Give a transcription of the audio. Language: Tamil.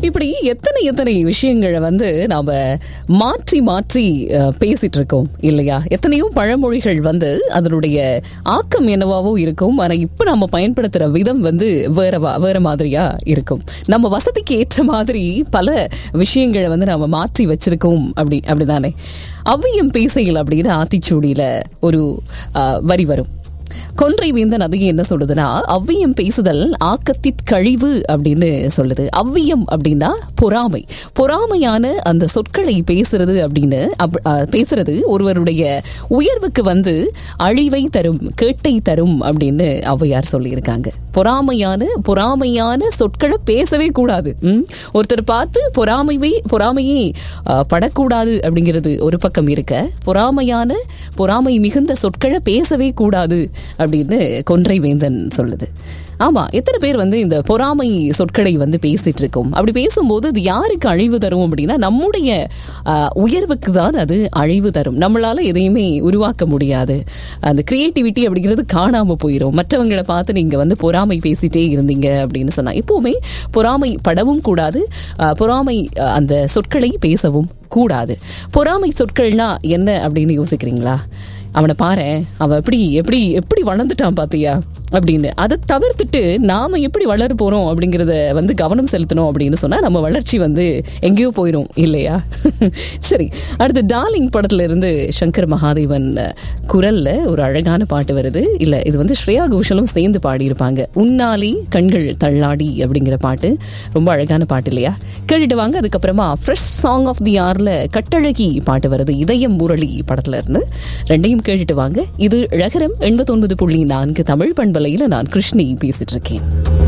இப்படி எத்தனை எத்தனை விஷயங்களை வந்து நாம மாற்றி மாற்றி அஹ், பேசிட்டு இருக்கோம் இல்லையா எத்தனையோ பழமொழிகள் வந்து அதனுடைய ஆக்கம் என்னவாவோ இருக்கும் ஆனா இப்ப நம்ம பயன்படுத்துற விதம் வந்து வேற வா- வேற மாதிரியா இருக்கும் நம்ம வசதிக்கு ஏற்ற மாதிரி பல விஷயங்களை வந்து நாம மாற்றி வச்சிருக்கோம் அப்படி அப்படிதானே அவ்வியம் பேசையில் அப்படின்னு ஆத்திச்சூடியில ஒரு அஹ், வரி வரும் கொன்றை வேந்தன் அது என்ன சொல்லுதுன்னா அவ்வியம் பேசுதல் ஆக்கத்திற் கழிவு அப்படின்னு சொல்லுது அவ்வியம் அப்படின்னா பொறாமை பொறாமையான அந்த சொற்களை பேசுறது அப்படின்னு அப்- அஹ், பேசுறது ஒருவருடைய உயர்வுக்கு வந்து அழிவை தரும் கேட்டை தரும் அப்படின்னு ஔவையார் சொல்லியிருக்காங்க பொறாமையான பொறாமையான சொற்களை பேசவே கூடாது ம்? ஒருத்தர் பார்த்து பொறாமைவே பொறாமையே அஹ், படக்கூடாது அப்படிங்கிறது ஒரு பக்கம் இருக்க பொறாமையான பொறாமை மிகுந்த சொற்களை பேசவே கூடாது அப்படின்னு கொன்றை வேந்தன் சொல்லுது ஆமா எத்தனை பேர் வந்து இந்த பொறாமை சொற்களை வந்து பேசிட்டு இருக்கோம் அப்படி பேசும்போது அது யாருக்கு அழிவு தரும் அப்படின்னா நம்முடைய ஆஹ், உயர்வுக்கு தான் அது அழிவு தரும் நம்மளால எதையுமே உருவாக்க முடியாது அந்த கிரியேட்டிவிட்டி அப்படிங்கிறது காணாம போயிடும் மற்றவங்களை பார்த்து நீங்க வந்து பொறாமை பேசிட்டே இருந்தீங்க அப்படின்னு சொன்னா எப்பவுமே பொறாமை படவும் கூடாது ஆஹ், பொறாமை ஆஹ், அந்த சொற்களை பேசவும் கூடாது பொறாமை சொற்கள்னா என்ன அப்படின்னு யோசிக்கிறீங்களா அவனை பாரு அவன் எப்படி எப்படி எப்படி வளர்ந்துட்டான் பாத்தியா அப்படின்னு அதை தவிர்த்துட்டு நாம எப்படி வளர போறோம் அப்படிங்கறத வந்து கவனம் செலுத்தணும் அப்படின்னு சொன்னா நம்ம வளர்ச்சி வந்து எங்கேயோ போயிடும் இல்லையா சரி அடுத்து டார்லிங் படத்துல இருந்து சங்கர் மகாதேவன் குரல்ல ஒரு அழகான பாட்டு வருது இல்ல இது வந்து ஸ்ரேயா கோஷலும் சேர்ந்து பாடியிருப்பாங்க உன்னாலி கண்கள் தள்ளாடி அப்படிங்கிற பாட்டு ரொம்ப அழகான பாட்டு இல்லையா கேட்டுட்டு வாங்க அதுக்கப்புறமா ஃப்ரெஷ் சாங் ஆஃப் தி ஆர்ல கட்டழகி பாட்டு வருது இதயம் முரளி படத்துல இருந்து ரெண்டையும் கேட்டுட்டு வாங்க இது ழகரம் எண்பத்தொன்பது புள்ளி நான்கு தமிழ் பண்பலையில நான் கிருஷ்ணி பேசிட்டு இருக்கேன்